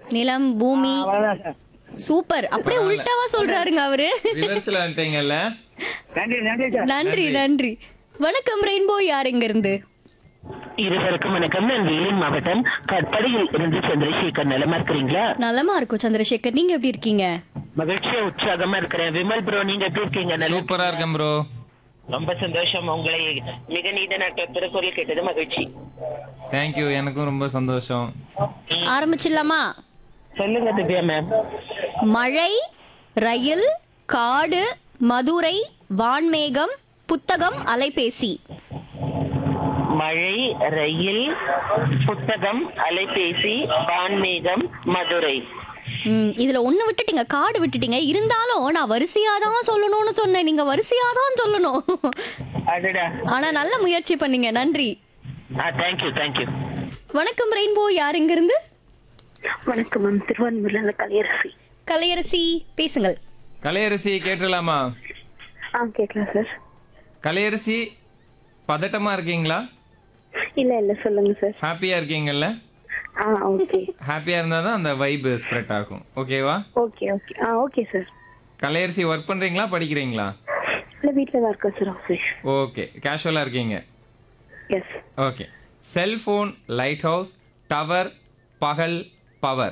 நிலம் பூமி அவ்வளவுதான் சார் சூப்பர் அப்படியே உல்டாவா சொல்றாருங்க அவரு ரிவர்ஸ்ல வந்துட்டீங்கல்ல நன்றி நன்றி சார் நன்றி நன்றி வணக்கம் ரெயின்போ யார் இங்க இருந்து இருவருக்கும் வணக்கம் நான் வேலூர் மாவட்டம் கட்படியில் இருந்து சந்திரசேகர் நலமா இருக்கிறீங்களா நலமா இருக்கும் சந்திரசேகர் நீங்க எப்படி இருக்கீங்க மகிழ்ச்சியா உற்சாகமா இருக்கிறேன் விமல் ப்ரோ நீங்க எப்படி இருக்கீங்க நல்லா சூப்பரா இருக்கேன் ப்ரோ ரொம்ப சந்தோஷம் உங்களை மிக நீண்ட நாட்கள் திருக்குறள் கேட்டது மகிழ்ச்சி தேங்க்யூ எனக்கும் ரொம்ப சந்தோஷம் ஆரம்பிச்சிடலாமா சொல்லுங்க திவ்யா மேம் மழை ரயில் காடு மதுரை வான்மேகம் புத்தகம் அலைபேசி மழை ரயில் புத்தகம் அலைபேசி வான்மேகம் மதுரை ம், இதுல ஒண்ணு விட்டுட்டீங்க காடு விட்டுட்டீங்க இருந்தாலும் நான் வரிசையா தான் சொல்லணும்னு சொன்னேன் நீங்க வரிசையா தான் சொல்லணும் அடடா ஆனா நல்ல முயற்சி பண்ணீங்க நன்றி ஆ தேங்க்யூ தேங்க்யூ வணக்கம் ரெயின்போ யார் இங்க இருந்து வணக்கம் மேம் திருவான்மூர்ல கலையரசி கலையரசி பேசுங்கள் கலையரசி கேட்டுடலாமா ஆ கேட்கலாம் சார் கலையரசி பதட்டமா இருக்கீங்களா இல்ல இல்ல சொல்லுங்க சார் ஹாப்பியா இருக்கீங்கல்ல ஆ ஓகே ஹாப்பியா இருந்தா தான் அந்த வைப் ஸ்ப்ரெட் ஆகும் ஓகேவா ஓகே ஓகே ஆ ஓகே சார் கலையரசி ஒர்க் பண்றீங்களா படிக்கிறீங்களா இல்ல வீட்ல தான் இருக்கேன் சார் ஆஃபீஸ் ஓகே கேஷுவலா இருக்கீங்க yes okay cellphone lighthouse tower பகல் power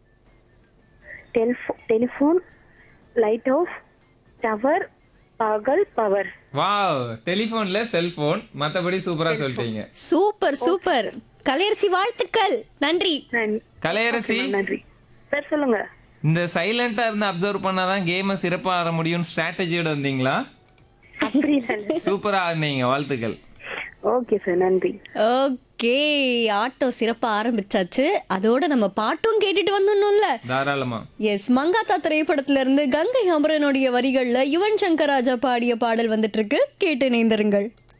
telephone lighthouse tower பகல் பவர் வாவ் டெலிபோன்ல செல்போன் மத்தபடி சூப்பரா சொல்லிட்டீங்க சூப்பர் சூப்பர் கலையரசி வாழ்த்துக்கள் நன்றி கலையரசி நன்றி சார் சொல்லுங்க இந்த சைலண்டா இருந்து அப்சர்வ் பண்ணாதான் கேமை சிறப்பா ஆட முடியும் ஸ்ட்ராட்டஜியோட வந்தீங்களா அப்படி இல்ல சூப்பரா ஆடினீங்க வாழ்த்துக்கள் ஓகே சார் நன்றி ஓகே ஆட்டோ சிறப்பா ஆரம்பிச்சாச்சு அதோட நம்ம பாட்டும் கேட்டுட்டு வந்துடணும்ல தாராளமா எஸ் மங்காத்தா திரைப்படத்துல இருந்து கங்கை அமரனுடைய வரிகள்ல யுவன் சங்கர் ராஜா பாடிய பாடல் வந்துட்டு இருக்கு கேட்டு இணைந்திருங்கள்